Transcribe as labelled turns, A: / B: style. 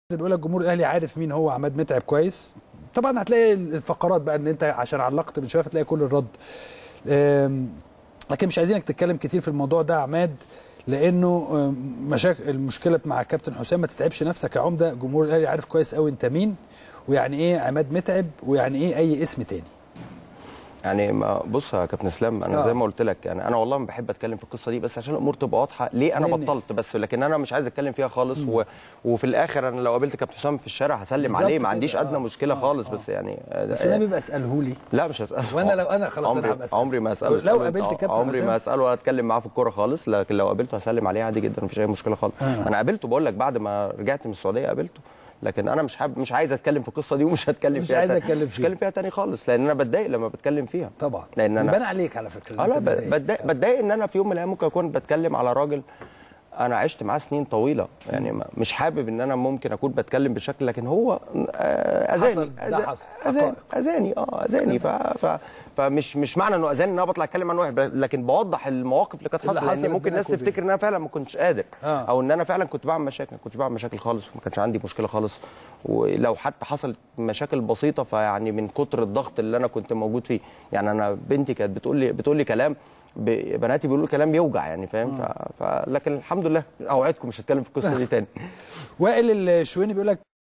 A: بيقول لك الجمهور الاهلي عارف مين هو عماد متعب كويس طبعا هتلاقي الفقرات بقى ان انت عشان علقت من شويه هتلاقي كل الرد أم، لكن مش عايزينك تتكلم كتير في الموضوع ده يا عماد لانه أم، مشاكل المشكله مع الكابتن حسام ما تتعبش نفسك يا عمده جمهور الاهلي عارف كويس قوي انت مين ويعني ايه عماد متعب ويعني ايه اي اسم تاني
B: يعني ما بص يا كابتن اسلام انا
A: آه.
B: زي ما قلت لك يعني انا والله ما بحب اتكلم في القصه دي بس عشان الامور تبقى واضحه ليه انا
A: ليه الناس؟
B: بطلت بس لكن انا مش عايز اتكلم فيها خالص و... وفي الاخر انا لو قابلت كابتن حسام في الشارع هسلم
A: بالظبط
B: عليه
A: كده.
B: ما عنديش ادنى
A: آه.
B: مشكله
A: آه.
B: خالص
A: آه.
B: بس يعني
A: بس
B: آه،
A: انا بيبقى اساله لي
B: لا مش هساله
A: وانا لو انا خلاص
B: عمري
A: انا هبقى
B: عمري ما اساله
A: لو
B: اسأله
A: قابلت
B: أنت.
A: كابتن
B: عمري
A: حسام
B: ما اساله ولا اتكلم معاه في الكوره خالص لكن لو قابلته هسلم عليه عادي جدا مفيش اي مشكله خالص
A: آه.
B: انا قابلته بقول لك بعد ما رجعت من السعوديه قابلته لكن انا مش حابب مش عايز اتكلم في القصه دي ومش هتكلم
A: مش
B: فيها
A: عايز
B: تاني.
A: أتكلم
B: مش
A: فيها.
B: هتكلم فيها تاني خالص لان انا بتضايق لما بتكلم فيها
A: طبعا
B: لان انا
A: يبان عليك على فكره
B: اه لا
A: أنت
B: ب-
A: متضايق.
B: بتضايق بتضايق ان انا في يوم من الايام ممكن اكون بتكلم على راجل انا عشت معاه سنين طويله يعني ما- مش حابب ان انا ممكن اكون بتكلم بشكل لكن هو آه، اذاني
A: حصل، ده
B: أذا-
A: حصل.
B: اذاني
A: حقائق.
B: اذاني اه اذاني ف... ف... فمش مش معنى انه اذاني ان انا بطلع اتكلم عن واحد ب- لكن بوضح المواقف اللي كانت
A: اللي
B: حصلت
A: حصلت
B: لان ممكن
A: بينك
B: الناس
A: وبينه.
B: تفتكر ان انا فعلا ما كنتش قادر
A: آه.
B: او ان انا فعلا كنت بعمل مشاكل ما كنتش بعمل مشاكل خالص وما كانش عندي مشكله خالص ولو حتى حصلت مشاكل بسيطه فيعني من كتر الضغط اللي انا كنت موجود فيه يعني انا بنتي كانت بتقول لي بتقول لي كلام ب- بناتي بيقولوا لي كلام يوجع يعني فاهم ف... ف... لكن الحمد لله اوعدكم مش هتكلم في القصه دي تاني
A: وائل الشويني بيقول لك